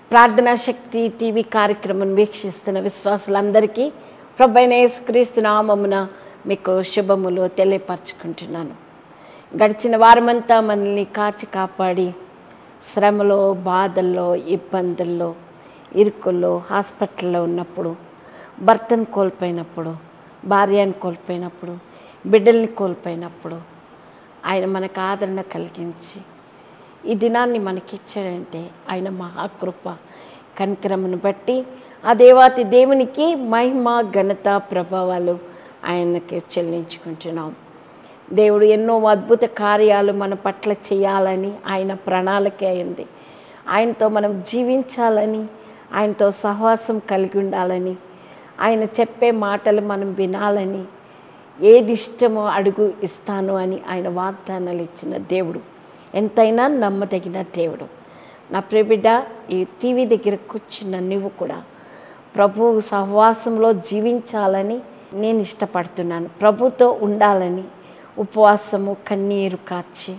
ప్రార్థనా శక్తి టీవీ కార్యక్రమం వీక్షిస్తున్న విశ్వాసులందరికీ ప్రభైన యేసుక్రీస్తు నామమున మీకు శుభములు తెలియపరచుకుంటున్నాను గడిచిన వారమంతా మనల్ని కాచి కాపాడి శ్రమలో బాధల్లో ఇబ్బందుల్లో ఇరుకుల్లో హాస్పిటల్లో ఉన్నప్పుడు భర్తను కోల్పోయినప్పుడు భార్యను కోల్పోయినప్పుడు బిడ్డల్ని కోల్పోయినప్పుడు ఆయన మనకు ఆదరణ కలిగించి ఈ దినాన్ని మనకి ఇచ్చాడంటే ఆయన మహాకృప కనికరమును బట్టి ఆ దేవాతి దేవునికి మహిమ ఘనత ప్రభావాలు ఆయనకి చెల్లించుకుంటున్నాం దేవుడు ఎన్నో అద్భుత కార్యాలు మన పట్ల చేయాలని ఆయన ప్రణాళిక అయింది ఆయనతో మనం జీవించాలని ఆయనతో సహవాసం కలిగి ఉండాలని ఆయన చెప్పే మాటలు మనం వినాలని ఏది ఇష్టమో అడుగు ఇస్తాను అని ఆయన వాగ్దానాలు ఇచ్చిన దేవుడు ఎంతైనా నమ్మదగిన దేవుడు నా ప్రియబిడ్డ ఈ టీవీ దగ్గర కూర్చున్న నువ్వు కూడా ప్రభు సహవాసంలో జీవించాలని నేను ఇష్టపడుతున్నాను ప్రభుతో ఉండాలని ఉపవాసము కన్నీరు కార్చి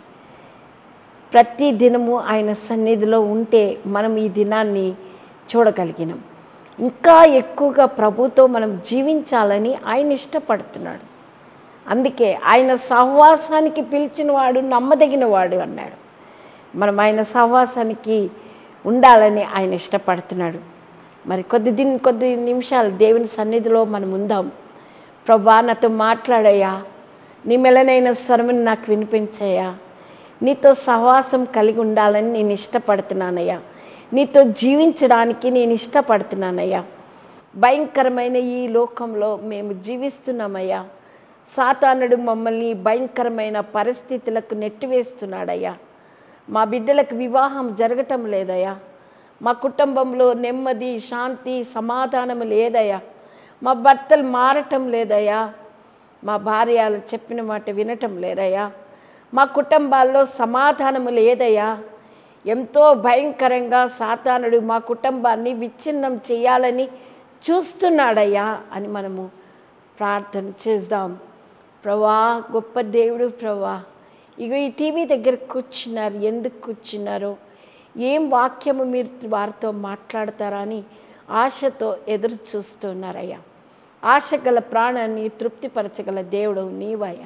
ప్రతి దినము ఆయన సన్నిధిలో ఉంటే మనం ఈ దినాన్ని చూడగలిగినాం ఇంకా ఎక్కువగా ప్రభుతో మనం జీవించాలని ఆయన ఇష్టపడుతున్నాడు అందుకే ఆయన సహవాసానికి పిలిచినవాడు నమ్మదగినవాడు అన్నాడు మనం ఆయన సహవాసానికి ఉండాలని ఆయన ఇష్టపడుతున్నాడు మరి కొద్ది దిన కొద్ది నిమిషాలు దేవుని సన్నిధిలో మనం ఉందాం ప్రభా నాతో మాట్లాడయ్యా నీ మెలనైన స్వరముని నాకు వినిపించయ్యా నీతో సహవాసం కలిగి ఉండాలని నేను ఇష్టపడుతున్నానయ్యా నీతో జీవించడానికి నేను ఇష్టపడుతున్నానయ్యా భయంకరమైన ఈ లోకంలో మేము జీవిస్తున్నామయ్యా సాతానుడు మమ్మల్ని భయంకరమైన పరిస్థితులకు నెట్టివేస్తున్నాడయ్యా మా బిడ్డలకు వివాహం జరగటం లేదయ్యా మా కుటుంబంలో నెమ్మది శాంతి సమాధానం లేదయ్యా మా భర్తలు మారటం లేదయ్యా మా భార్యలు చెప్పిన మాట వినటం లేదయ్యా మా కుటుంబాల్లో సమాధానము లేదయ్యా ఎంతో భయంకరంగా సాతానుడు మా కుటుంబాన్ని విచ్ఛిన్నం చేయాలని చూస్తున్నాడయ్యా అని మనము ప్రార్థన చేద్దాం ప్రభా గొప్ప దేవుడు ప్రభా ఇగో ఈ టీవీ దగ్గర కూర్చున్నారు ఎందుకు కూర్చున్నారో ఏం వాక్యము మీరు వారితో మాట్లాడతారా అని ఆశతో ఎదురు చూస్తున్నారయ్యా ఆశ గల ప్రాణాన్ని తృప్తిపరచగల దేవుడు నీవయ్యా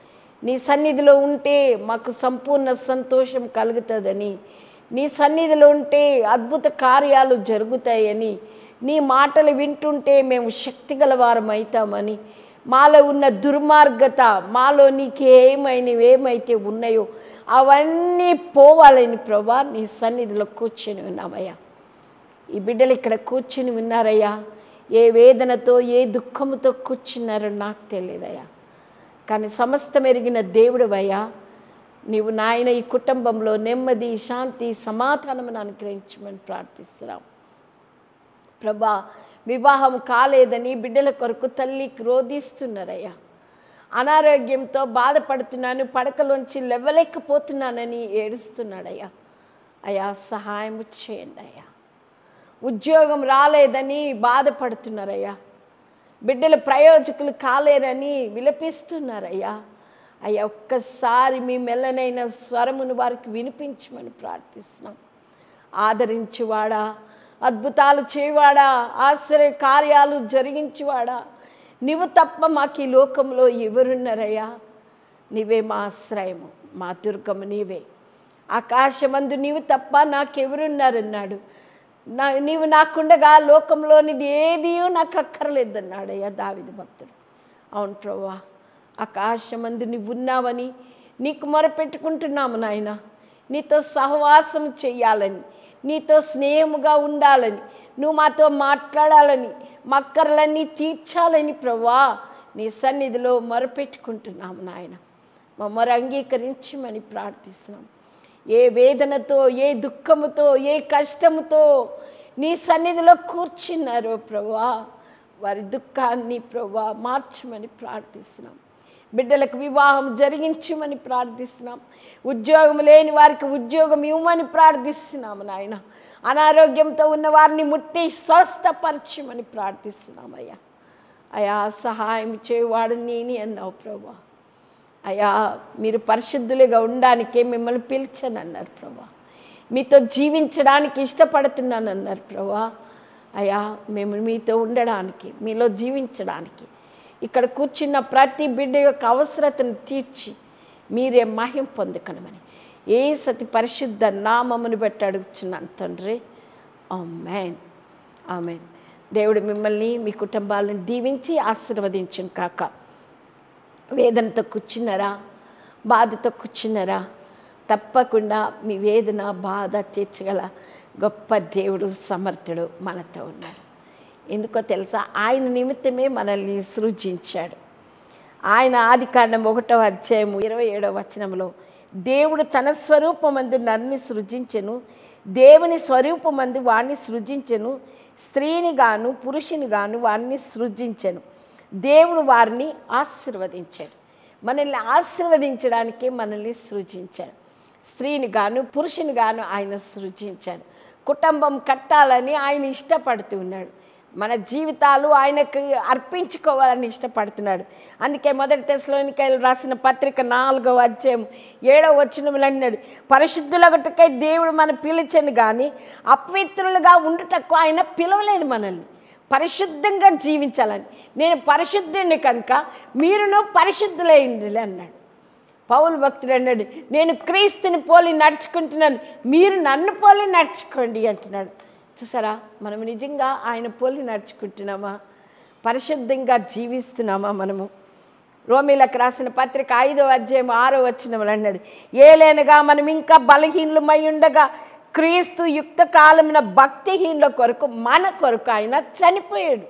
నీ సన్నిధిలో ఉంటే మాకు సంపూర్ణ సంతోషం కలుగుతుందని నీ సన్నిధిలో ఉంటే అద్భుత కార్యాలు జరుగుతాయని నీ మాటలు వింటుంటే మేము శక్తిగల వారం అవుతామని మాలో ఉన్న దుర్మార్గత మాలో నీకేమైనవి ఏమైతే ఉన్నాయో అవన్నీ పోవాలని ప్రభా నీ సన్నిధిలో కూర్చొని ఉన్నామయ్యా ఈ బిడ్డలు ఇక్కడ కూర్చుని ఉన్నారయ్యా ఏ వేదనతో ఏ దుఃఖముతో కూర్చున్నారో నాకు తెలియదయ్యా కానీ సమస్తం ఎరిగిన దేవుడు అయ్యా నీవు నాయన ఈ కుటుంబంలో నెమ్మది శాంతి సమాధానమును అనుగ్రహించమని ప్రార్థిస్తున్నాం ప్రభా వివాహం కాలేదని బిడ్డల కొరకు తల్లి రోధిస్తున్నారయ్యా అనారోగ్యంతో బాధపడుతున్నాను పడకలోంచి లేవలేకపోతున్నానని ఏడుస్తున్నాడయ్యా అయ్యా సహాయం చేయండి అయ్యా ఉద్యోగం రాలేదని బాధపడుతున్నారయ్యా బిడ్డల ప్రయోజకులు కాలేరని విలపిస్తున్నారయ్యా అయ్యా ఒక్కసారి మీ మెల్లనైన స్వరమును వారికి వినిపించమని ప్రార్థిస్తున్నాం ఆదరించువాడా అద్భుతాలు చేయవాడా ఆశ్చర్య కార్యాలు జరిగించువాడా నీవు తప్ప మాకు ఈ లోకంలో ఎవరున్నారయ్యా నీవే మా ఆశ్రయము మా దుర్గము నీవే ఆకాశమందు నీవు తప్ప నాకెవరున్నారన్నాడు నా నీవు నాకుండగా లోకంలోనిది ఏది నాకు అక్కర్లేదన్నాడయ్యా దావిది భక్తుడు అవును ప్రభా ఆకాశమందు నువ్వు ఉన్నావని నీకు మొరపెట్టుకుంటున్నాము నాయన నీతో సహవాసం చెయ్యాలని నీతో స్నేహముగా ఉండాలని నువ్వు మాతో మాట్లాడాలని మక్కర్లన్నీ తీర్చాలని ప్రభా నీ సన్నిధిలో మొరపెట్టుకుంటున్నాము నాయన మా మొర అంగీకరించమని ప్రార్థిస్తున్నాం ఏ వేదనతో ఏ దుఃఖముతో ఏ కష్టముతో నీ సన్నిధిలో కూర్చున్నారో ప్రభా వారి దుఃఖాన్ని ప్రభా మార్చమని ప్రార్థిస్తున్నాం బిడ్డలకు వివాహం జరిగించమని ప్రార్థిస్తున్నాం ఉద్యోగం లేని వారికి ఉద్యోగం ఇవ్వమని ప్రార్థిస్తున్నాము నాయన అనారోగ్యంతో ఉన్న వారిని ముట్టి స్వస్థపరచమని ప్రార్థిస్తున్నామయ్యా అయా సహాయం చేయవాడు నేని అన్నావు ప్రభా అయా మీరు పరిశుద్ధులుగా ఉండడానికే మిమ్మల్ని పిలిచానన్నారు ప్రభా మీతో జీవించడానికి ఇష్టపడుతున్నాను అన్నారు ప్రభా అయ్యా మేము మీతో ఉండడానికి మీలో జీవించడానికి ఇక్కడ కూర్చున్న ప్రతి బిడ్డ యొక్క అవసరతను తీర్చి మీరే మహిం పొందుకనమని ఏ సతి పరిశుద్ధ నామమును బట్టి అడుగుచున్నాను తండ్రి ఆమెన్ ఆమెన్ దేవుడు మిమ్మల్ని మీ కుటుంబాలను దీవించి ఆశీర్వదించును కాక వేదనతో కూర్చున్నారా బాధతో కూర్చున్నారా తప్పకుండా మీ వేదన బాధ తీర్చగల గొప్ప దేవుడు సమర్థుడు మనతో ఉన్నాడు ఎందుకో తెలుసా ఆయన నిమిత్తమే మనల్ని సృజించాడు ఆయన ఆది కాండం ఒకటో అధ్యాయము ఇరవై ఏడవ వచనంలో దేవుడు తన స్వరూపమందు నన్ను సృజించెను దేవుని స్వరూపమందు వాణ్ణి సృజించెను స్త్రీని గాను పురుషుని గాను వారిని సృజించెను దేవుడు వారిని ఆశీర్వదించాడు మనల్ని ఆశీర్వదించడానికే మనల్ని సృజించాడు స్త్రీని గాను పురుషుని గాను ఆయన సృజించాడు కుటుంబం కట్టాలని ఆయన ఇష్టపడుతూ ఉన్నాడు మన జీవితాలు ఆయనకు అర్పించుకోవాలని ఇష్టపడుతున్నాడు అందుకే మొదటి తెశలోనికాయలు రాసిన పత్రిక నాలుగవ అధ్యాయం ఏడవ వచనములు అన్నాడు పరిశుద్ధులగటకై దేవుడు మన పిలిచను కానీ అపవిత్రులుగా ఉండుటకు ఆయన పిలవలేదు మనల్ని పరిశుద్ధంగా జీవించాలని నేను పరిశుద్ధుడిని కనుక మీరును పరిశుద్ధులైంది అన్నాడు పౌలు భక్తుడు అన్నాడు నేను క్రీస్తుని పోలి నడుచుకుంటున్నాను మీరు నన్ను పోలి నడుచుకోండి అంటున్నాడు చూసారా మనం నిజంగా ఆయన పోలి నడుచుకుంటున్నామా పరిశుద్ధంగా జీవిస్తున్నామా మనము రోమిలకు రాసిన పత్రిక ఐదో అధ్యాయం ఆరో వచ్చినములు అన్నాడు ఏలేనగా మనం ఇంకా బలహీనులమై ఉండగా క్రీస్తు యుక్త కాలమున భక్తిహీనుల కొరకు మన కొరకు ఆయన చనిపోయాడు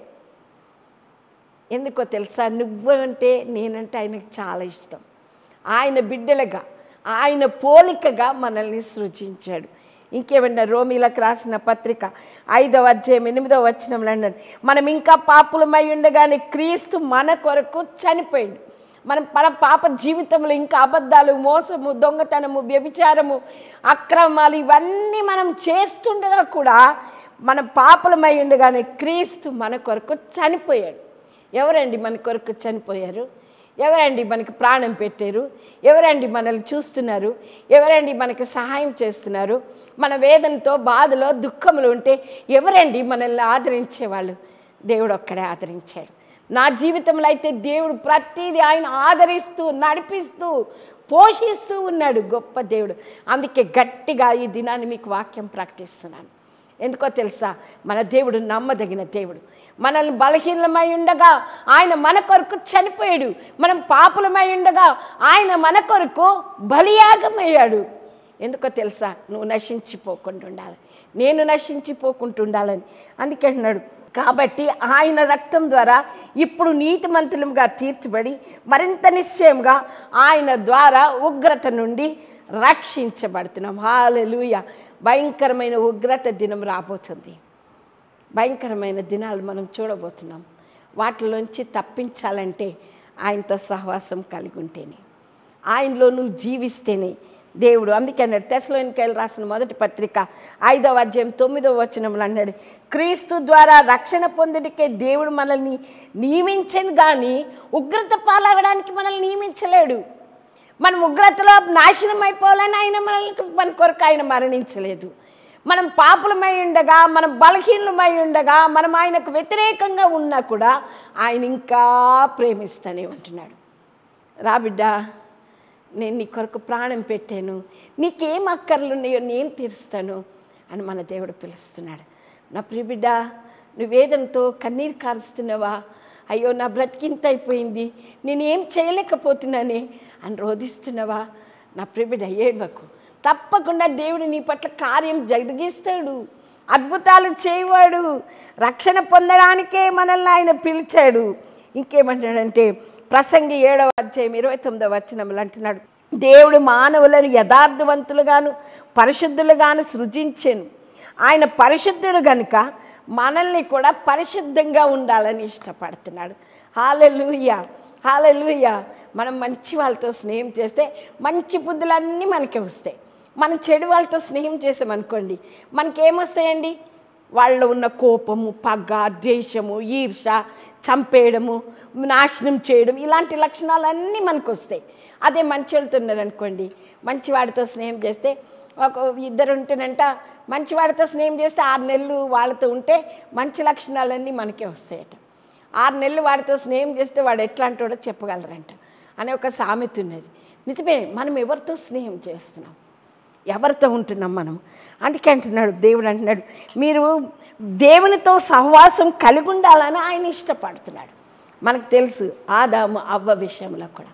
ఎందుకో తెలుసా నువ్వు అంటే నేనంటే ఆయనకు చాలా ఇష్టం ఆయన బిడ్డలుగా ఆయన పోలికగా మనల్ని సృజించాడు ఇంకేమన్నా రోమిలకు రాసిన పత్రిక ఐదవ అధ్యాయం ఎనిమిదవ వచనంలో అన్నాడు మనం ఇంకా పాపులమై ఉండగానే క్రీస్తు మన కొరకు చనిపోయింది మనం మన పాప జీవితంలో ఇంకా అబద్ధాలు మోసము దొంగతనము వ్యభిచారము అక్రమాలు ఇవన్నీ మనం చేస్తుండగా కూడా మన పాపలమై ఉండగానే క్రీస్తు మన కొరకు చనిపోయాడు ఎవరండి మన కొరకు చనిపోయారు ఎవరండి మనకి ప్రాణం పెట్టారు ఎవరండి మనల్ని చూస్తున్నారు ఎవరండి మనకి సహాయం చేస్తున్నారు మన వేదనతో బాధలో దుఃఖములు ఉంటే ఎవరండి మనల్ని ఆదరించేవాళ్ళు దేవుడు ఒక్కడే ఆదరించాడు నా జీవితంలో అయితే దేవుడు ప్రతిదీ ఆయన ఆదరిస్తూ నడిపిస్తూ పోషిస్తూ ఉన్నాడు గొప్ప దేవుడు అందుకే గట్టిగా ఈ దినాన్ని మీకు వాక్యం ప్రకటిస్తున్నాను ఎందుకో తెలుసా మన దేవుడు నమ్మదగిన దేవుడు మనల్ని బలహీనమై ఉండగా ఆయన మన కొరకు చనిపోయాడు మనం పాపులమై ఉండగా ఆయన మన కొరకు బలియాగమయ్యాడు ఎందుకో తెలుసా నువ్వు నశించిపోకుండా ఉండాలి నేను నశించిపోకుండా ఉండాలని అందుకే అంటున్నాడు కాబట్టి ఆయన రక్తం ద్వారా ఇప్పుడు నీతిమంతులుగా తీర్చబడి మరింత నిశ్చయంగా ఆయన ద్వారా ఉగ్రత నుండి రక్షించబడుతున్నాం హాలెలూయ భయంకరమైన ఉగ్రత దినం రాబోతుంది భయంకరమైన దినాలు మనం చూడబోతున్నాం వాటిలోంచి తప్పించాలంటే ఆయనతో సహవాసం కలిగి ఉంటేనే ఆయనలో నువ్వు జీవిస్తేనే దేవుడు అందుకే అన్నాడు తెసలోనికాయలు రాసిన మొదటి పత్రిక ఐదవ అధ్యాయం తొమ్మిదవ వచనంలో అన్నాడు క్రీస్తు ద్వారా రక్షణ పొందుడికే దేవుడు మనల్ని నియమించను కానీ ఉగ్రత పాలవడానికి మనల్ని నియమించలేడు మనం ఉగ్రతలో నాశనం అయిపోవాలని ఆయన మనల్ని మన కొరకు ఆయన మరణించలేదు మనం పాపులమై ఉండగా మనం బలహీనమై ఉండగా మనం ఆయనకు వ్యతిరేకంగా ఉన్నా కూడా ఆయన ఇంకా ప్రేమిస్తూనే ఉంటున్నాడు రా బిడ్డ నేను నీ కొరకు ప్రాణం పెట్టాను నీకేం అక్కర్లు ఉన్నాయో నేను తీరుస్తాను అని మన దేవుడు పిలుస్తున్నాడు నా ప్రియబిడ్డ నువ్వేదంతో కన్నీరు కారుస్తున్నావా అయ్యో నా బ్రతికింత అయిపోయింది నేనేం చేయలేకపోతున్నానే అని రోధిస్తున్నావా నా ప్రియబిడ్డ ఏడవకు తప్పకుండా దేవుడు నీ పట్ల కార్యం జరిగిస్తాడు అద్భుతాలు చేయవాడు రక్షణ పొందడానికే మనల్ని ఆయన పిలిచాడు ఇంకేమంటాడంటే ప్రసంగి ఏడవ అధ్యాయం ఇరవై తొమ్మిదవ వచనములు అంటున్నాడు దేవుడు మానవులను యథార్థవంతులుగాను పరిశుద్ధులుగాను సృజించాను ఆయన పరిశుద్ధుడు గనుక మనల్ని కూడా పరిశుద్ధంగా ఉండాలని ఇష్టపడుతున్నాడు హాలెలూయ హాలెలూయ మనం మంచి వాళ్ళతో స్నేహం చేస్తే మంచి బుద్ధులన్నీ మనకి వస్తాయి మనం చెడు వాళ్ళతో స్నేహం చేసామనుకోండి మనకేమొస్తాయండి వాళ్ళలో ఉన్న కోపము పగ ద్వేషము ఈర్ష చంపేయడము నాశనం చేయడం ఇలాంటి లక్షణాలన్నీ మనకు వస్తాయి అదే మంచి వెళ్తున్నారు అనుకోండి మంచి వాడితో స్నేహం చేస్తే ఒక ఇద్దరు ఉంటేనంట మంచి వాడితో స్నేహం చేస్తే ఆరు నెలలు వాళ్ళతో ఉంటే మంచి లక్షణాలన్నీ మనకే వస్తాయట ఆరు నెలలు వాడితో స్నేహం చేస్తే వాడు ఎట్లా అంటాడో చెప్పగలరంట అనే ఒక సామెత ఉన్నది నిజమే మనం ఎవరితో స్నేహం చేస్తున్నాం ఎవరితో ఉంటున్నాం మనం అందుకే అంటున్నాడు దేవుడు అంటున్నాడు మీరు దేవునితో సహవాసం కలిగి ఉండాలని ఆయన ఇష్టపడుతున్నాడు మనకు తెలుసు ఆదాము అవ్వ విషయంలో కూడా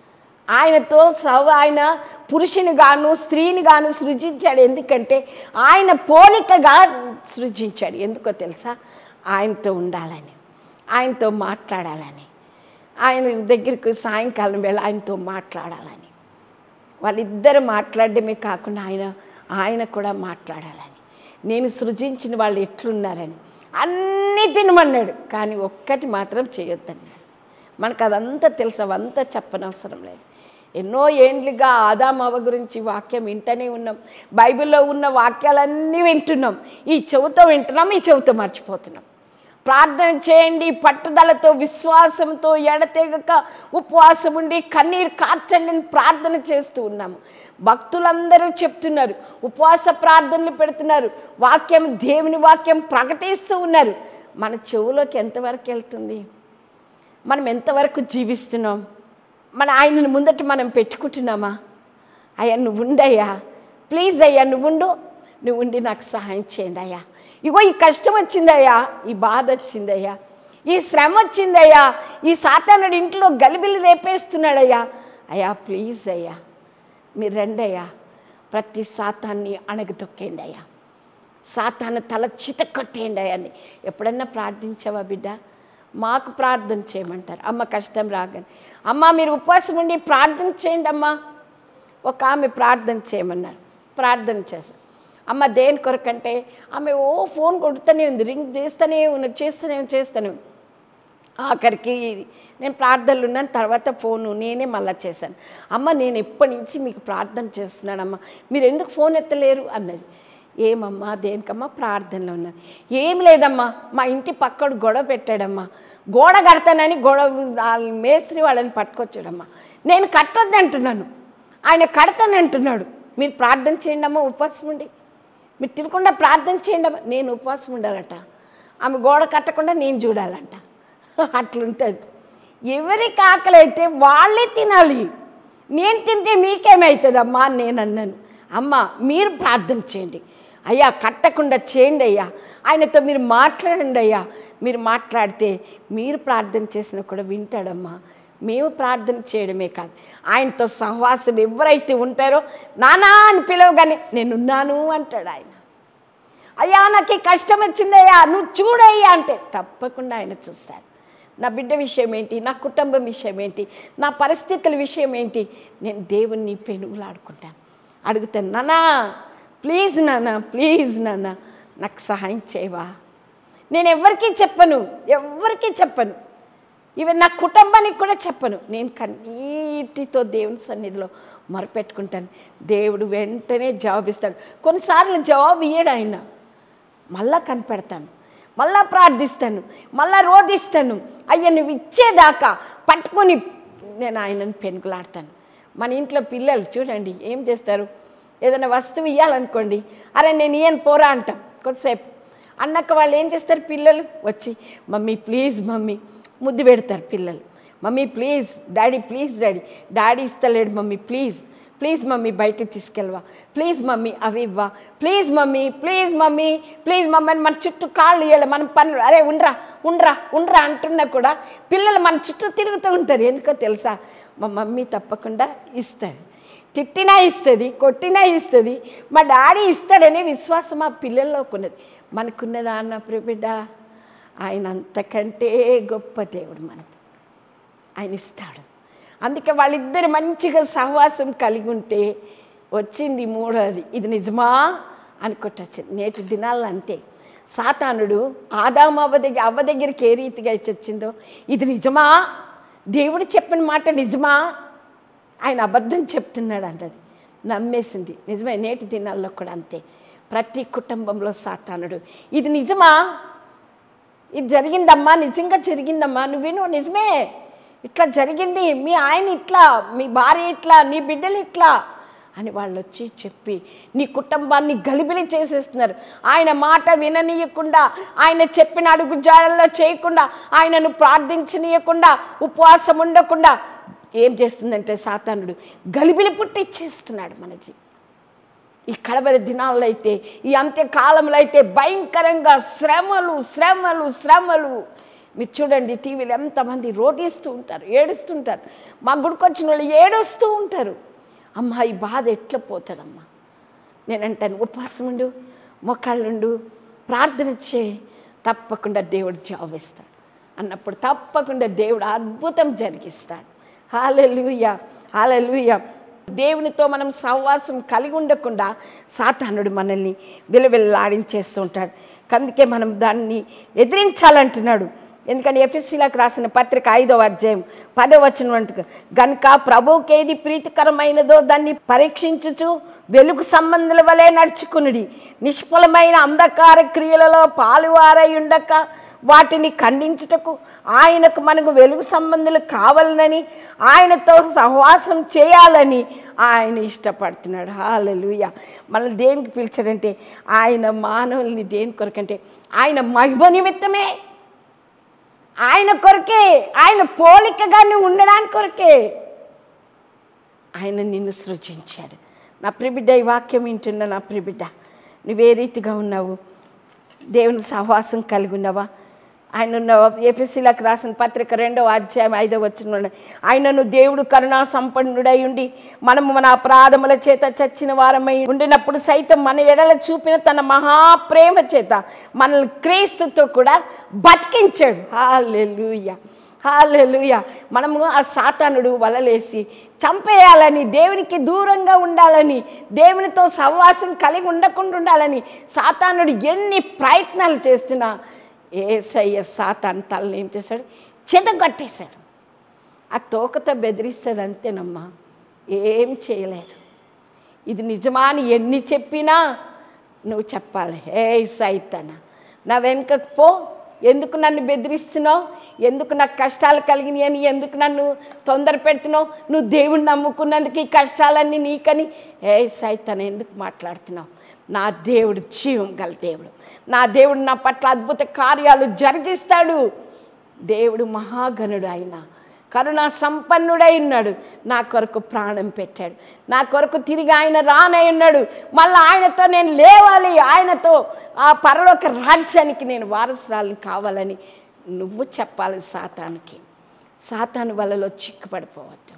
ఆయనతో సవ ఆయన పురుషుని గాను స్త్రీని గాను సృజించాడు ఎందుకంటే ఆయన పోలికగా సృజించాడు ఎందుకో తెలుసా ఆయనతో ఉండాలని ఆయనతో మాట్లాడాలని ఆయన దగ్గరికి సాయంకాలం వేళ ఆయనతో మాట్లాడాలని వాళ్ళిద్దరు మాట్లాడడమే కాకుండా ఆయన ఆయన కూడా మాట్లాడాలని నేను సృజించిన వాళ్ళు ఎట్లున్నారని అన్నీ తినమన్నాడు కానీ ఒక్కటి మాత్రం చేయొద్దన్నాడు మనకు అదంతా తెలుసు అవంతా చెప్పనవసరం లేదు ఎన్నో ఏండ్లుగా ఆదామవ గురించి వాక్యం వింటూనే ఉన్నాం బైబిల్లో ఉన్న వాక్యాలన్నీ వింటున్నాం ఈ చెవుతో వింటున్నాం ఈ చెవుతో మర్చిపోతున్నాం ప్రార్థన చేయండి పట్టుదలతో విశ్వాసంతో ఎడతెగక ఉపవాసం ఉండి కన్నీరు కార్చండి అని ప్రార్థన చేస్తూ ఉన్నాము భక్తులందరూ చెప్తున్నారు ఉపవాస ప్రార్థనలు పెడుతున్నారు వాక్యం దేవుని వాక్యం ప్రకటిస్తూ ఉన్నారు మన చెవులోకి ఎంతవరకు వెళ్తుంది మనం ఎంతవరకు జీవిస్తున్నాం మన ఆయనను ముందట మనం పెట్టుకుంటున్నామా అయ్యా నువ్వు ఉండయ్యా ప్లీజ్ అయ్యా నువ్వు ఉండు నువ్వు ఉండి నాకు సహాయం చేయండి అయ్యా ఇగో ఈ కష్టం వచ్చిందయ్యా ఈ బాధ వచ్చిందయ్యా ఈ శ్రమ వచ్చిందయ్యా ఈ సాతానుడు ఇంట్లో గలిబిలి రేపేస్తున్నాడయ్యా అయ్యా ప్లీజ్ అయ్యా మీరు రండి అయ్యా ప్రతి సాతాన్ని అణగదొక్కేయండి అయ్యా సాతాను తల చిత కొట్టేయండి అయ్యా అని ఎప్పుడన్నా ప్రార్థించావా బిడ్డ మాకు ప్రార్థన చేయమంటారు అమ్మ కష్టం రాగానే అమ్మ మీరు ఉపవాసం ఉండి ప్రార్థన చేయండి అమ్మా ఒక ఆమె ప్రార్థన చేయమన్నారు ప్రార్థన చేశాను అమ్మ దేని కొరకంటే ఆమె ఓ ఫోన్ కొడుతూనే ఉంది రింగ్ చేస్తూనే ఉన్నది చేస్తూనే ఉంది, చేస్తూనే ఉంది. ఆఖరికి నేను ప్రార్థనలు ఉన్నాను తర్వాత ఫోను నేనే మళ్ళా చేశాను అమ్మ నేను ఎప్పటి నుంచి మీకు ప్రార్థన చేస్తున్నానమ్మా మీరు ఎందుకు ఫోన్ ఎత్తలేరు అన్నది ఏమమ్మా దేనికమ్మా ప్రార్థనలో ఉన్నాను ఏం లేదమ్మా మా ఇంటి పక్కడు గొడవ పెట్టాడమ్మా గోడ కడతానని గొడవ ఆ మేస్త్రి వాళ్ళని పట్టుకొచ్చాడమ్మా నేను కట్టొద్దంటున్నాను ఆయన కడతానంటున్నాడు మీరు ప్రార్థన చేయండి అమ్మా ఉపవాసం ఉండి మీరు తినకుండా ప్రార్థన చేయండి అమ్మా నేను ఉపవాసం ఉండాలట ఆమె గోడ కట్టకుండా నేను చూడాలంట అట్లుంటుంది ఎవరికి ఆకలి అయితే వాళ్ళే తినాలి నేను తింటే మీకేమవుతుందమ్మా అని నేను అన్నాను అమ్మ మీరు ప్రార్థన చేయండి అయ్యా కట్టకుండా చేయండి అయ్యా ఆయనతో మీరు మాట్లాడండి అయ్యా మీరు మాట్లాడితే మీరు ప్రార్థన చేసినా కూడా వింటాడమ్మా మేము ప్రార్థన చేయడమే కాదు ఆయనతో సహవాసం ఎవరైతే ఉంటారో నానా అని పిలవగానే నేనున్నాను అంటాడు ఆయన అయ్యా నాకు ఈ కష్టం వచ్చిందయ్యా నువ్వు చూడయ్యా అంటే తప్పకుండా ఆయన చూస్తాడు నా బిడ్డ విషయం ఏంటి నా కుటుంబం విషయం ఏంటి నా పరిస్థితుల విషయం ఏంటి నేను దేవుణ్ణి పెనుగులాడుకుంటాను అడుగుతాను నానా ప్లీజ్ నాన్న ప్లీజ్ నాన్న నాకు సహాయం చేయవా నేను ఎవరికీ చెప్పను ఎవరికీ చెప్పను ఈవెన్ నా కుటుంబానికి కూడా చెప్పను నేను కన్నీటితో దేవుని సన్నిధిలో మొరపెట్టుకుంటాను దేవుడు వెంటనే జవాబు ఇస్తాడు కొన్నిసార్లు జవాబు ఇయ్యడు ఆయన మళ్ళా కనిపెడతాను మళ్ళా ప్రార్థిస్తాను మళ్ళా రోధిస్తాను అయ్యా నువ్వు ఇచ్చేదాకా పట్టుకొని నేను ఆయనను పెనుకులాడతాను మన ఇంట్లో పిల్లలు చూడండి ఏం చేస్తారు ఏదైనా వస్తువు ఇవ్వాలనుకోండి అరే నేను ఇయ్యను పోరా అంటాం కొద్దిసేపు అన్నాక వాళ్ళు ఏం చేస్తారు పిల్లలు వచ్చి మమ్మీ ప్లీజ్ మమ్మీ ముద్దు పెడతారు పిల్లలు mummy please daddy please daddy daddy ఇస్తలేడు మమ్మీ ప్లీజ్ ప్లీజ్ మమ్మీ బయటకు తీసుకెళ్ళవా ప్లీజ్ మమ్మీ అవి ఇవ్వా please mummy please mummy please mummy అని మన చుట్టూ కాళ్ళు ఇవ్వాలి మన పనులు అరే ఉండ్రా ఉండ్రా ఉండ్రా అంటున్నా కూడా పిల్లలు మన చుట్టూ తిరుగుతూ ఉంటారు ఎందుకో తెలుసా మా మమ్మీ తప్పకుండా ఇస్తుంది తిట్టినా ఇస్తుంది కొట్టినా ఇస్తుంది మా డాడీ ఇస్తాడనే విశ్వాసం ఆ పిల్లల్లోకి ఉన్నది మనకున్నదా అన్న ప్రిబిడ్డ ఆయన అంతకంటే గొప్ప దేవుడు మనకు ఆయన ఇస్తాడు అందుకే వాళ్ళిద్దరు మంచిగా సహవాసం కలిగి ఉంటే వచ్చింది మూడోది ఇది నిజమా అనుకుంటొచ్చింది నేటి దినాల్లో అంతే సాతానుడు ఆదాము అవ్వ దగ్గర అవ్వ దగ్గరికి ఏ రీతిగా ఇచ్చి వచ్చిందో ఇది నిజమా దేవుడు చెప్పిన మాట నిజమా ఆయన అబద్ధం చెప్తున్నాడు అన్నది నమ్మేసింది నిజమే నేటి దినాల్లో కూడా అంతే ప్రతి కుటుంబంలో సాతానుడు ఇది నిజమా ఇది జరిగిందమ్మా నిజంగా జరిగిందమ్మా నువ్వు విను నిజమే ఇట్లా జరిగింది మీ ఆయన ఇట్లా మీ భార్య ఇట్లా నీ బిడ్డలు ఇట్లా అని వాళ్ళు వచ్చి చెప్పి నీ కుటుంబాన్ని గలిబిలి చేసేస్తున్నారు ఆయన మాట విననీయకుండా ఆయన చెప్పిన అడుగు జాడల్లో చేయకుండా ఆయనను ప్రార్థించనీయకుండా ఉపవాసం ఉండకుండా ఏం చేస్తుందంటే సాతానుడు గలిబిలి పుట్టిచ్చేస్తున్నాడు మన జీ ఈ కడవరి దినాల్లో అయితే ఈ అంత్యకాలంలో అయితే భయంకరంగా శ్రమలు శ్రమలు శ్రమలు మీరు చూడండి టీవీలో ఎంతమంది రోధిస్తూ ఉంటారు ఏడుస్తుంటారు మా గుడికొచ్చిన వాళ్ళు ఏడుస్తూ ఉంటారు అమ్మ ఈ బాధ ఎట్లా పోతుందమ్మా నేను అంటాను ఉపవాసం ఉండు మొక్కళ్ళుండు ప్రార్థన చే తప్పకుండా దేవుడు జాబ్ ఇస్తాడు అన్నప్పుడు తప్పకుండా దేవుడు అద్భుతం జరిగిస్తాడు హాలెలుయ హాలెలుయ దేవునితో మనం సహవాసం కలిగి ఉండకుండా సాతానుడు మనల్ని విలవిల్లాడించేస్తూ ఉంటాడు అందుకే మనం దాన్ని ఎదిరించాలంటున్నాడు ఎందుకంటే ఎఫ్ఎస్సీలకు రాసిన పత్రిక ఐదవ అధ్యాయం పదవ వచనం అంటు గనుక ప్రభువుకి ఏది ప్రీతికరమైనదో దాన్ని పరీక్షించుచు వెలుగు సంబంధుల వలె నడుచుకునుడి నిష్ఫలమైన అంధకార క్రియలలో పాలువారై ఉండక వాటిని ఖండించుటకు ఆయనకు మనకు వెలుగు సంబంధులు కావాలని ఆయనతో సహవాసం చేయాలని ఆయన ఇష్టపడుతున్నాడు హాలలుయ మనల్ని దేనికి పిలిచాడంటే ఆయన మానవుల్ని దేని కొరకంటే ఆయన మహిమ నిమిత్తమే ఆయన కొరకే ఆయన పోలికగా నువ్వు ఉండడానికి కొరకే ఆయన నిన్ను సృజించాడు నా ప్రిబిడ్డ ఈ వాక్యం వింటున్న నా ప్రిబిడ్డ నువ్వే రీతిగా ఉన్నావు దేవుని సహవాసం కలిగి ఉన్నావా ఆయన ఉన్న ఎఫ్ఎస్సీలకు రాసిన పత్రిక రెండవ అధ్యాయం ఐదవ వచ్చిన ఆయనను దేవుడు కరుణా సంపన్నుడై ఉండి మనము మన అపరాధముల చేత చచ్చిన వారమై ఉండినప్పుడు సైతం మన ఎడల చూపిన తన మహాప్రేమ చేత మనల్ని క్రీస్తుతో కూడా బతికించాడు హాలెలుయ హాలెలుయ మనము ఆ సాతానుడు వలలేసి చంపేయాలని దేవునికి దూరంగా ఉండాలని దేవునితో సహవాసం కలిగి ఉండకుండా ఉండాలని సాతానుడు ఎన్ని ప్రయత్నాలు చేస్తున్నా ఏసయ్య సాతాన్ తలని ఏం చేశాడు చెదగొట్టేశాడు ఆ తోకతో బెదిరిస్తుంది అంతేనమ్మా ఏం చేయలేదు ఇది నిజమా అని ఎన్ని చెప్పినా నువ్వు చెప్పాలి హే సైతన నా వెనుకకు పో ఎందుకు నన్ను బెదిరిస్తున్నావు ఎందుకు నాకు కష్టాలు కలిగినాయి అని ఎందుకు నన్ను తొందర పెడుతున్నావు నువ్వు దేవుణ్ణి నమ్ముకున్నందుకు ఈ కష్టాలన్నీ నీకని ఏ సైతన ఎందుకు మాట్లాడుతున్నావు నా దేవుడు జీవం గల దేవుడు నా దేవుడు నా పట్ల అద్భుత కార్యాలు జరిగిస్తాడు దేవుడు మహాగణుడు ఆయన కరుణా సంపన్నుడై ఉన్నాడు నా కొరకు ప్రాణం పెట్టాడు నా కొరకు తిరిగి ఆయన రానై ఉన్నాడు మళ్ళీ ఆయనతో నేను లేవాలి ఆయనతో ఆ పరలోక రాజ్యానికి నేను వారసురాలను కావాలని నువ్వు చెప్పాలి సాతానికి సాతాను వలలో చిక్కుపడిపోవద్దు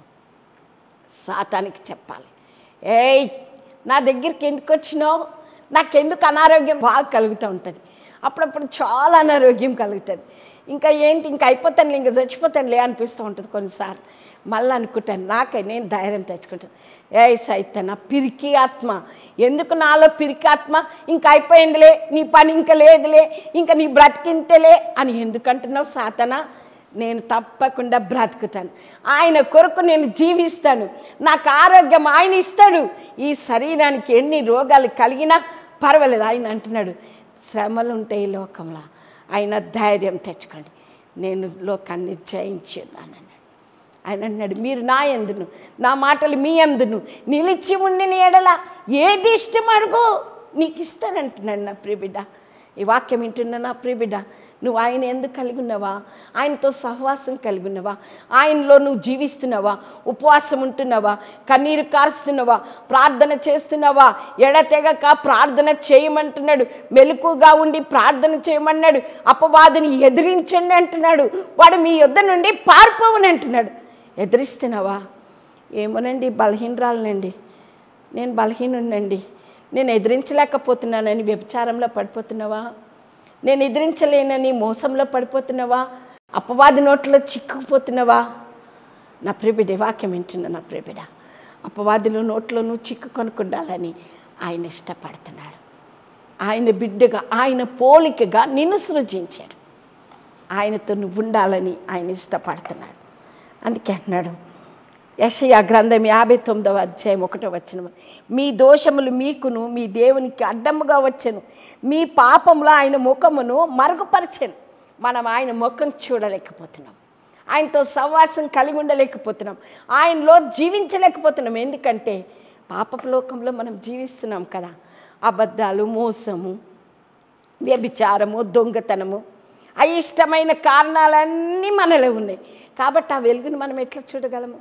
సాతానికి చెప్పాలి ఏయ్ నా దగ్గరికి ఎందుకు వచ్చినావు నాకెందుకు అనారోగ్యం బాగా కలుగుతూ ఉంటుంది అప్పుడప్పుడు చాలా అనారోగ్యం కలుగుతుంది ఇంకా ఏంటి ఇంకా అయిపోతాను ఇంకా చచ్చిపోతానులే అనిపిస్తూ ఉంటుంది కొన్నిసార్లు మళ్ళీ అనుకుంటాను నాకే నేను ధైర్యం తెచ్చుకుంటాను ఏ సైత నా పిరికి ఆత్మ ఎందుకు నాలో పిరికి ఆత్మ ఇంకా అయిపోయిందిలే నీ పని ఇంకా లేదులే ఇంకా నీ బ్రతికింతేలే అని ఎందుకంటున్నావు సాతన నేను తప్పకుండా బ్రతుకుతాను ఆయన కొరకు నేను జీవిస్తాను నాకు ఆరోగ్యం ఆయన ఇస్తాడు ఈ శరీరానికి ఎన్ని రోగాలు కలిగినా పర్వాలేదు ఆయన అంటున్నాడు శ్రమలు ఉంటాయి ఈ లోకంలో ఆయన ధైర్యం తెచ్చుకోండి నేను లోకాన్ని జయించున్నాను అన్నాడు ఆయన అన్నాడు మీరు నా ఎందును నా మాటలు మీ అందును నిలిచి ఉండిన ఎడల ఏది ఇష్టం అడుగు నీకు ఇస్తానంటున్నాడు నా ప్రియబిడ్డ ఈ వాక్యం వింటున్నా నా ప్రియబిడ్డ నువ్వు ఆయన ఎందుకు కలిగి ఉన్నావా ఆయనతో సహవాసం కలిగి ఉన్నావా ఆయనలో నువ్వు జీవిస్తున్నావా ఉపవాసం ఉంటున్నావా కన్నీరు కారుస్తున్నావా ప్రార్థన చేస్తున్నావా ఎడతెగక ప్రార్థన చేయమంటున్నాడు మెలకుగా ఉండి ప్రార్థన చేయమన్నాడు అపవాదిని ఎదిరించండి అంటున్నాడు వాడు మీ యొద్ద నుండి పారిపోవని అంటున్నాడు ఎదిరిస్తున్నావా ఏమోనండి బలహీనరాలనండి నేను బలహీనుండండి నేను ఎదిరించలేకపోతున్నానని వ్యభిచారంలో పడిపోతున్నావా నేను ఎదిరించలేనని మోసంలో పడిపోతున్నావా అపవాది నోట్లో చిక్కుకుపోతున్నావా నా ప్రియబిడ్డ వాక్యం వింటున్నా నా ప్రియబిడ అపవాదులు నోట్లో నువ్వు చిక్కుకొనుకుండాలని ఆయన ఇష్టపడుతున్నాడు ఆయన బిడ్డగా ఆయన పోలికగా నిన్ను సృజించాడు ఆయనతో నువ్వు ఉండాలని ఆయన ఇష్టపడుతున్నాడు అందుకే అన్నాడు యషయా గ్రంథం యాభై తొమ్మిదవ అధ్యాయం ఒకటో వచ్చిన మీ దోషములు మీకును మీ దేవునికి అడ్డముగా వచ్చెను మీ పాపములో ఆయన ముఖమును మరుగుపరచెను మనం ఆయన ముఖం చూడలేకపోతున్నాం ఆయనతో సహవాసం కలిగి ఉండలేకపోతున్నాం ఆయనలో జీవించలేకపోతున్నాం ఎందుకంటే పాపపు లోకంలో మనం జీవిస్తున్నాం కదా అబద్ధాలు మోసము వ్యభిచారము దొంగతనము అయిష్టమైన కారణాలన్నీ మనలో ఉన్నాయి కాబట్టి ఆ వెలుగును మనం ఎట్లా చూడగలము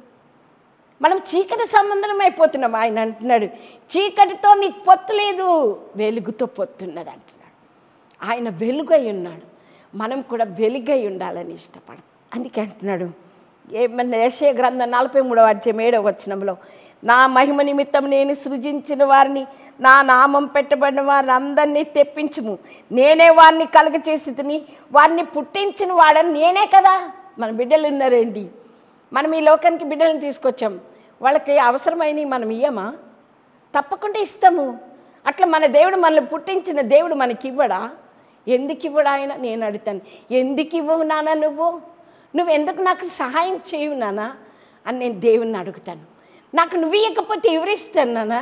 మనం చీకటి సంబంధం అయిపోతున్నాం ఆయన అంటున్నాడు చీకటితో మీకు పొత్తు లేదు వెలుగుతో పొత్తున్నది అంటున్నాడు ఆయన వెలుగై ఉన్నాడు మనం కూడా వెలుగై ఉండాలని ఇష్టపడ అందుకే అంటున్నాడు ఏమన్నా యశయ గ్రంథం నలభై మూడవ అధ్యాయం ఏడవ వచనంలో నా మహిమ నిమిత్తం నేను సృజించిన వారిని నా నామం పెట్టబడిన వారిని అందరినీ తెప్పించుము నేనే వారిని కలుగ చేసి తిని వారిని పుట్టించిన వాడని నేనే కదా మన బిడ్డలు ఉన్నారేంటి మనం ఈ లోకానికి బిడ్డలను తీసుకొచ్చాం వాళ్ళకి అవసరమైనవి మనం ఇయ్యమా తప్పకుండా ఇస్తాము అట్లా మన దేవుడు మనల్ని పుట్టించిన దేవుడు మనకి ఇవ్వడా ఎందుకు ఇవ్వడా ఆయన నేను అడుగుతాను ఎందుకు ఇవ్వవు నాన్న నువ్వు నువ్వు ఎందుకు నాకు సహాయం చేయవు నాన్న అని నేను దేవుణ్ణి అడుగుతాను నాకు నువ్వు ఇవ్వకపోతే ఎవరిస్తాను నాన్న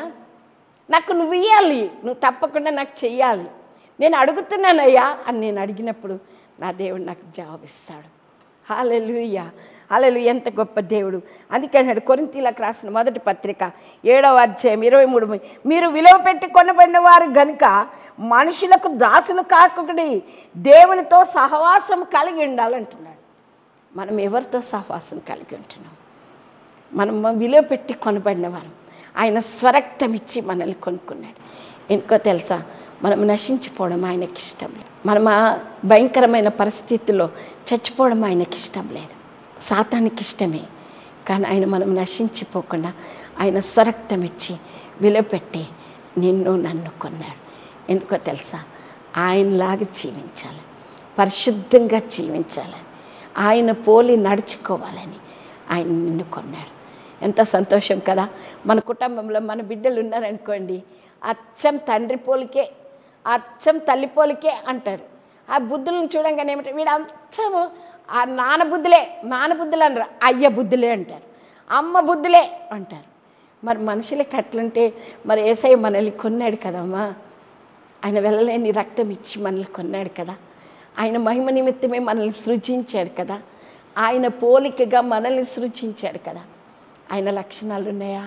నాకు నువ్వు ఇవ్వాలి నువ్వు తప్పకుండా నాకు చెయ్యాలి నేను అడుగుతున్నానయ్యా అని నేను అడిగినప్పుడు నా దేవుడు నాకు జవాబిస్తాడు హాలెలుయ్య హాలెలు ఎంత గొప్ప దేవుడు అందుకే అన్నాడు కొరింతీలకు రాసిన మొదటి పత్రిక ఏడవ అధ్యాయం ఇరవై మూడు మీరు విలువ పెట్టి కొనబడిన వారు గనుక మనుషులకు దాసులు కాకుడి దేవునితో సహవాసం కలిగి ఉండాలంటున్నాడు మనం ఎవరితో సహవాసం కలిగి ఉంటున్నాం మనం విలువ పెట్టి కొనబడిన వారు ఆయన స్వరక్తం ఇచ్చి మనల్ని కొనుక్కున్నాడు ఎందుకో తెలుసా మనం నశించిపోవడం ఆయనకి ఇష్టం లేదు మనం ఆ భయంకరమైన పరిస్థితుల్లో చచ్చిపోవడం ఆయనకి ఇష్టం లేదు సాతానికి ఇష్టమే కానీ ఆయన మనం నశించిపోకుండా ఆయన స్వరక్తం ఇచ్చి విలువ పెట్టి నిన్ను నన్ను కొన్నాడు ఎందుకో తెలుసా ఆయనలాగా జీవించాలి పరిశుద్ధంగా జీవించాలని ఆయన పోలి నడుచుకోవాలని ఆయన నిన్ను కొన్నాడు ఎంత సంతోషం కదా మన కుటుంబంలో మన బిడ్డలు ఉన్నారనుకోండి అచ్చం తండ్రి పోలికే అచ్చం తల్లి పోలికే అంటారు ఆ బుద్ధులను చూడంగానే ఏమిటంటే వీడు అచ్చము ఆ నాన్న బుద్ధులే నాన్న బుద్ధులు అనరు అయ్య బుద్ధులే అంటారు అమ్మ బుద్ధులే అంటారు మరి మనుషులకి అట్లుంటే మరి ఏసై మనల్ని కొన్నాడు కదమ్మా ఆయన వెళ్ళలేని రక్తం ఇచ్చి మనల్ని కొన్నాడు కదా ఆయన మహిమ నిమిత్తమే మనల్ని సృజించాడు కదా ఆయన పోలికగా మనల్ని సృజించాడు కదా ఆయన లక్షణాలు ఉన్నాయా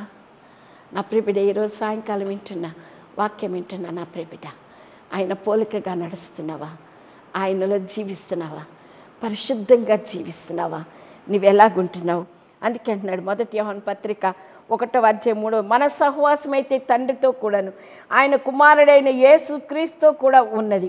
నా ప్రియబిడ్డ ఈరోజు సాయంకాలం వింటున్నా వాక్యం వింటున్నా నా ప్రియబిడ్డ ఆయన పోలికగా నడుస్తున్నావా ఆయనలో జీవిస్తున్నావా పరిశుద్ధంగా జీవిస్తున్నావా నువ్వు ఎలాగుంటున్నావు అందుకే అంటున్నాడు మొదటి యోహన్ పత్రిక ఒకటో అధ్యాయం మూడో మన సహవాసం అయితే తండ్రితో కూడాను ఆయన కుమారుడైన యేసు క్రీస్తుతో కూడా ఉన్నది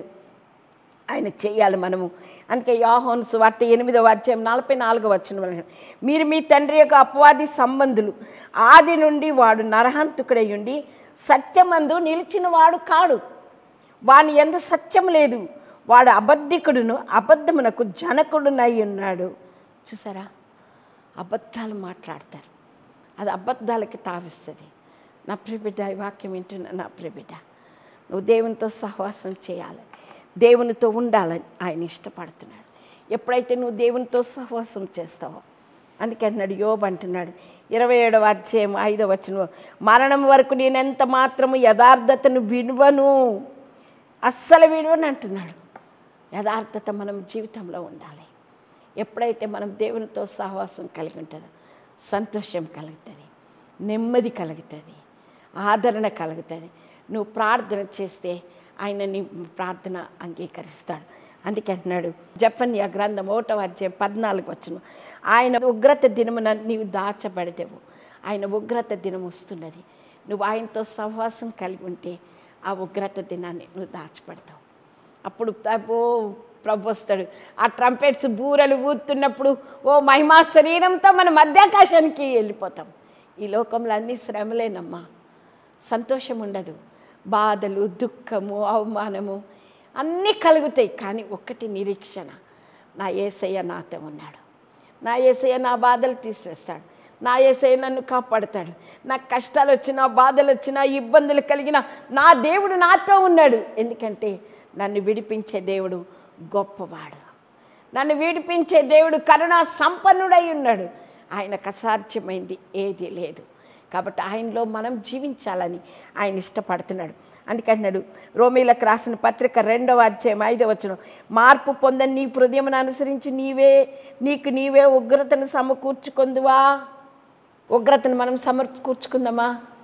ఆయన చెయ్యాలి మనము అందుకే యోహోన్ సువార్త ఎనిమిదవ అధ్యాయం నలభై నాలుగో వచ్చిన మీరు మీ తండ్రి యొక్క అపవాది సంబంధులు ఆది నుండి వాడు నరహంతుకుడై ఉండి సత్యమందు నిలిచిన వాడు కాడు వాని ఎందు సత్యం లేదు వాడు అబద్ధికుడును అబద్ధమునకు జనకుడునై ఉన్నాడు చూసారా అబద్ధాలు మాట్లాడతారు అది అబద్ధాలకి తావిస్తుంది నా ప్రియబిడ్డ ఈ వాక్యం వింటున్నా నా ప్రియబిడ్డ నువ్వు దేవునితో సహవాసం చేయాలి దేవునితో ఉండాలని ఆయన ఇష్టపడుతున్నాడు ఎప్పుడైతే నువ్వు దేవునితో సహవాసం చేస్తావో అందుకే అన్నాడు యోబ్ అంటున్నాడు ఇరవై ఏడవ అధ్యాయం ఐదవ వచనం మరణం వరకు నేనెంత మాత్రము యథార్థతను విడువను అస్సలు విడువను అంటున్నాడు యథార్థత మనం జీవితంలో ఉండాలి ఎప్పుడైతే మనం దేవునితో సహవాసం కలిగి ఉంటుందో సంతోషం కలుగుతుంది నెమ్మది కలుగుతుంది ఆదరణ కలుగుతుంది నువ్వు ప్రార్థన చేస్తే ఆయన నీ ప్రార్థన అంగీకరిస్తాడు అందుకే అంటున్నాడు జపన్య గ్రంథం ఒకటవ అధ్యాయం పద్నాలుగు వచ్చును ఆయన ఉగ్రత దినమున నీవు దాచబడదేవు ఆయన ఉగ్రత దినం వస్తున్నది నువ్వు ఆయనతో సహవాసం కలిగి ఉంటే ఆ ఉగ్రత దినాన్ని నువ్వు దాచబడతావు అప్పుడు ఓ ప్రభు వస్తాడు ఆ ట్రంపెట్స్ బూరలు ఊతున్నప్పుడు ఓ మహిమా శరీరంతో మన మధ్యాకాశానికి వెళ్ళిపోతాం ఈ లోకంలో అన్ని శ్రమలేనమ్మా సంతోషం ఉండదు బాధలు దుఃఖము అవమానము అన్నీ కలుగుతాయి కానీ ఒక్కటి నిరీక్షణ నా ఏసయ్య నాతో ఉన్నాడు నా ఏసయ్య నా బాధలు తీసేస్తాడు నా ఏసయ్య నన్ను కాపాడుతాడు నాకు కష్టాలు వచ్చినా బాధలు వచ్చినా ఇబ్బందులు కలిగిన నా దేవుడు నాతో ఉన్నాడు ఎందుకంటే నన్ను విడిపించే దేవుడు గొప్పవాడు నన్ను విడిపించే దేవుడు కరుణా సంపన్నుడై ఉన్నాడు ఆయనకు అసాధ్యమైంది ఏది లేదు కాబట్టి ఆయనలో మనం జీవించాలని ఆయన ఇష్టపడుతున్నాడు అందుకంటున్నాడు రోమీలకు రాసిన పత్రిక రెండవ అధ్యాయం ఐదవ వచనం మార్పు పొందని నీ హృదయమును అనుసరించి నీవే నీకు నీవే ఉగ్రతను సమకూర్చుకుందువా ఉగ్రతను మనం సమకూర్చుకుందామా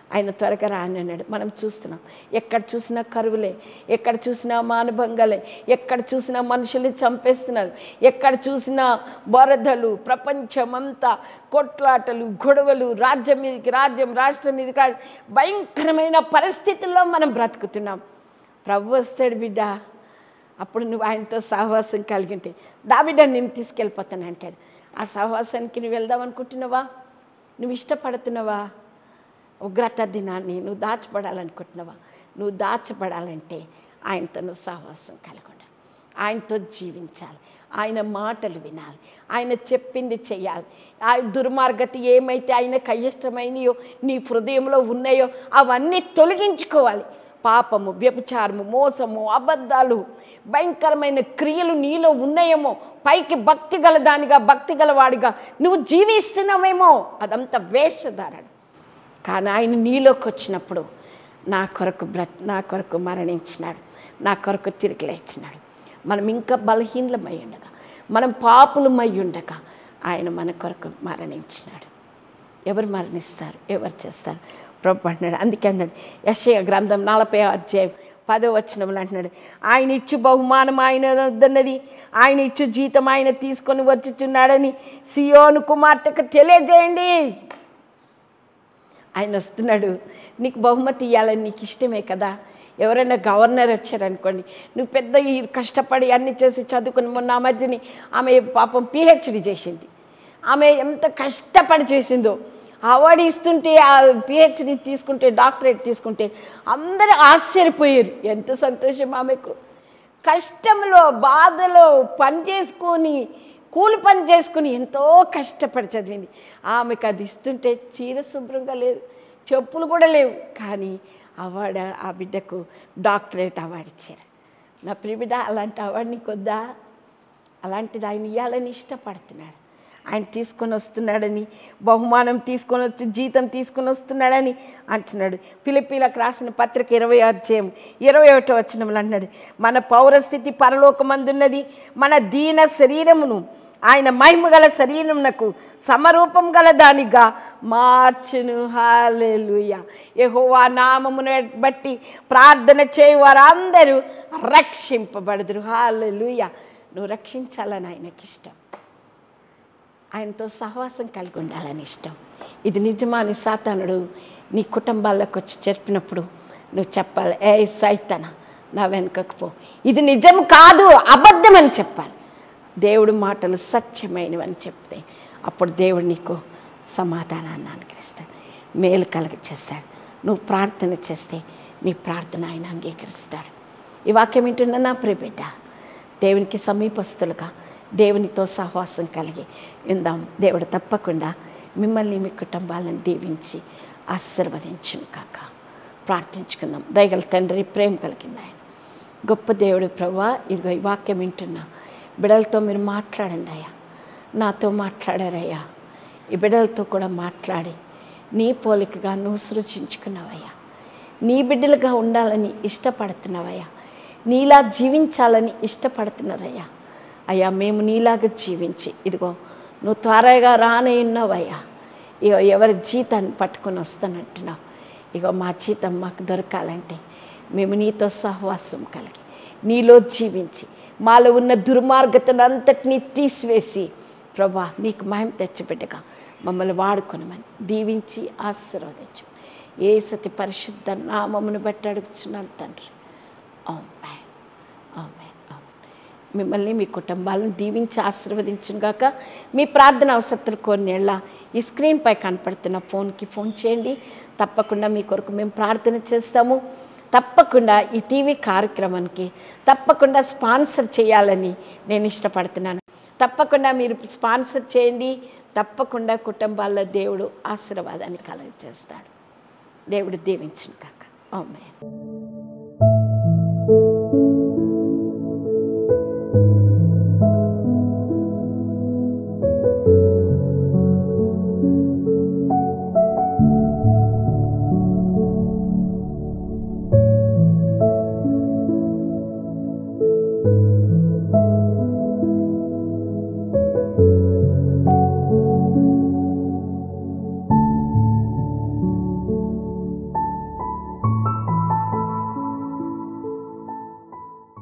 ఆయన త్వరగా రాని అన్నాడు మనం చూస్తున్నాం ఎక్కడ చూసినా కరువులే ఎక్కడ చూసినా మానభంగాలే ఎక్కడ చూసినా మనుషులు చంపేస్తున్నారు ఎక్కడ చూసినా వరదలు ప్రపంచమంతా కొట్లాటలు గొడవలు రాజ్యం మీదకి రాజ్యం రాష్ట్రం మీదకి రా- భయంకరమైన పరిస్థితుల్లో మనం బ్రతుకుతున్నాం ప్రభు వస్తాడు బిడ్డ అప్పుడు నువ్వు ఆయనతో సహవాసం కలిగి ఉంటే దా బిడ్డ నేను తీసుకెళ్ళిపోతాను అంటాడు ఆ సహవాసానికి నువ్వు వెళ్దాం అనుకుంటున్నావా నువ్వు ఇష్టపడుతున్నావా ఉగ్రత దినాన్ని నువ్వు దాచబడాలనుకుంటున్నావా నువ్వు దాచబడాలంటే ఆయనతో నువ్వు సహవాసం కలిగి ఉండాలి ఆయనతో జీవించాలి ఆయన మాటలు వినాలి ఆయన చెప్పింది చేయాలి ఆ దుర్మార్గత ఏమైతే ఆయనకు అయిష్టమైనయో నీ హృదయంలో ఉన్నాయో అవన్నీ తొలగించుకోవాలి పాపము వ్యభిచారము మోసము అబద్ధాలు భయంకరమైన క్రియలు నీలో ఉన్నాయేమో పైకి భక్తి గల దానిగా భక్తి గలవాడిగా నువ్వు జీవిస్తున్నావేమో అదంతా వేషధారణ కానీ ఆయన నీలోకి వచ్చినప్పుడు నా కొరకు బ్రత్ నా కొరకు మరణించినాడు నా కొరకు తిరిగి లేచినాడు మనం ఇంకా బలహీనమై ఉండగా మనం పాపులమై ఉండగా ఆయన మన కొరకు మరణించినాడు ఎవరు మరణిస్తారు ఎవరు చేస్తారు ప్రభు అంటున్నాడు అందుకే అన్నాడు యశయ గ్రంథం నలభై అధ్యాయం పదో వచనంలో అంటున్నాడు ఆయన ఇచ్చు బహుమానం ఆయన వద్దన్నది ఆయన ఇచ్చు జీతం ఆయన తీసుకొని వచ్చుచున్నాడని సియోను కుమార్తెకు తెలియజేయండి ఆయన వస్తున్నాడు నీకు బహుమతి ఇవ్వాలని నీకు ఇష్టమే కదా ఎవరైనా గవర్నర్ వచ్చారనుకోండి నువ్వు పెద్ద ఈ కష్టపడి అన్ని చేసి చదువుకుని మొన్న ఆ మధ్యని ఆమె పాపం పిహెచ్డి చేసింది ఆమె ఎంత కష్టపడి చేసిందో అవార్డు ఇస్తుంటే ఆ పిహెచ్డి తీసుకుంటే డాక్టరేట్ తీసుకుంటే అందరూ ఆశ్చర్యపోయారు ఎంత సంతోషం ఆమెకు కష్టంలో బాధలో పని చేసుకొని కూలి పని చేసుకుని ఎంతో కష్టపడి చదివింది ఆమెకు అది ఇస్తుంటే చీర శుభ్రంగా లేదు చెప్పులు కూడా లేవు కానీ అవార్డు ఆ బిడ్డకు డాక్టరేట్ అవార్డు ఇచ్చారు నా ప్రియ బిడ్డ అలాంటి అవార్డు నీకు వద్దా అలాంటిది ఆయన ఇవ్వాలని ఇష్టపడుతున్నాడు ఆయన తీసుకొని వస్తున్నాడని బహుమానం తీసుకొని వచ్చి జీతం తీసుకొని వస్తున్నాడని అంటున్నాడు పిలిపిలకు రాసిన పత్రిక ఇరవై అధ్యాయం ఇరవై ఒకటో వచనంలో అన్నాడు మన పౌరస్థితి పరలోకమందున్నది మన దీన శరీరమును ఆయన మహిమ గల శరీరమునకు సమరూపం గల దానిగా మార్చును హాలెలుయ యెహోవా నామమును బట్టి ప్రార్థన చేయి వారందరూ రక్షింపబడదురు హాలెలుయ నువ్వు రక్షించాలని ఆయనకి ఇష్టం ఆయనతో సహవాసం కలిగి ఉండాలని ఇష్టం ఇది నిజమా అని సాతానుడు నీ కుటుంబాల్లోకి వచ్చి చెప్పినప్పుడు నువ్వు చెప్పాలి ఏ సైతన నా వెనుకకు పో ఇది నిజం కాదు అబద్ధం అని చెప్పాలి దేవుడి మాటలు సత్యమైనవి అని చెప్తే అప్పుడు దేవుడు నీకు సమాధానాన్ని అనుగ్రహిస్తాడు మేలు కలగ చేస్తాడు నువ్వు ప్రార్థన చేస్తే నీ ప్రార్థన ఆయన అంగీకరిస్తాడు ఈ వాక్యం ఏంటన్నా నా ప్రియబిడ్డ దేవునికి సమీపస్తులుగా దేవునితో సహవాసం కలిగి ఉందాం దేవుడు తప్పకుండా మిమ్మల్ని మీ కుటుంబాలను దీవించి ఆశీర్వదించును కాక ప్రార్థించుకుందాం దయగల తండ్రి ప్రేమ కలిగింది ఆయన గొప్ప దేవుడు ప్రభా ఇదిగో ఈ వాక్యం వింటున్నా బిడలతో మీరు మాట్లాడండి అయ్యా నాతో మాట్లాడారయ్యా ఈ బిడ్డలతో కూడా మాట్లాడి నీ పోలికగా నువ్వు సృష్టించుకున్నావయ్యా నీ బిడ్డలుగా ఉండాలని ఇష్టపడుతున్నావయ్యా నీలా జీవించాలని ఇష్టపడుతున్నారయ్యా అయ్యా మేము నీలాగా జీవించి ఇదిగో నువ్వు త్వరగా రానే ఉన్నావయ్యా ఇగో ఎవరి జీతాన్ని పట్టుకొని వస్తానంటున్నావు ఇగో మా జీతం మాకు దొరకాలంటే మేము నీతో సహవాసం కలిగి నీలో జీవించి మాలో ఉన్న దుర్మార్గతను అంతటినీ తీసివేసి ప్రభా నీకు మహిమ తెచ్చిపెట్టగా మమ్మల్ని వాడుకొనమని దీవించి ఆశీర్వదించు ఏ సతి పరిశుద్ధ నామమును బట్టి అడుగుచున్నాను తండ్రి ఆమెన్ ఆమెన్ ఆమెన్ మిమ్మల్ని మీ కుటుంబాలను దీవించి ఆశీర్వదించును గాక మీ ప్రార్థన అవసరతలు కొన్నేళ్ళ ఈ స్క్రీన్పై కనపడుతున్న ఫోన్కి ఫోన్ చేయండి తప్పకుండా మీ కొరకు మేము ప్రార్థన చేస్తాము తప్పకుండా ఈ టీవీ కార్యక్రమానికి తప్పకుండా స్పాన్సర్ చేయాలని నేను ఇష్టపడుతున్నాను తప్పకుండా మీరు స్పాన్సర్ చేయండి తప్పకుండా కుటుంబాల్లో దేవుడు ఆశీర్వాదాన్ని కలగ చేస్తాడు దేవుడు దీవించును కాక ఆమె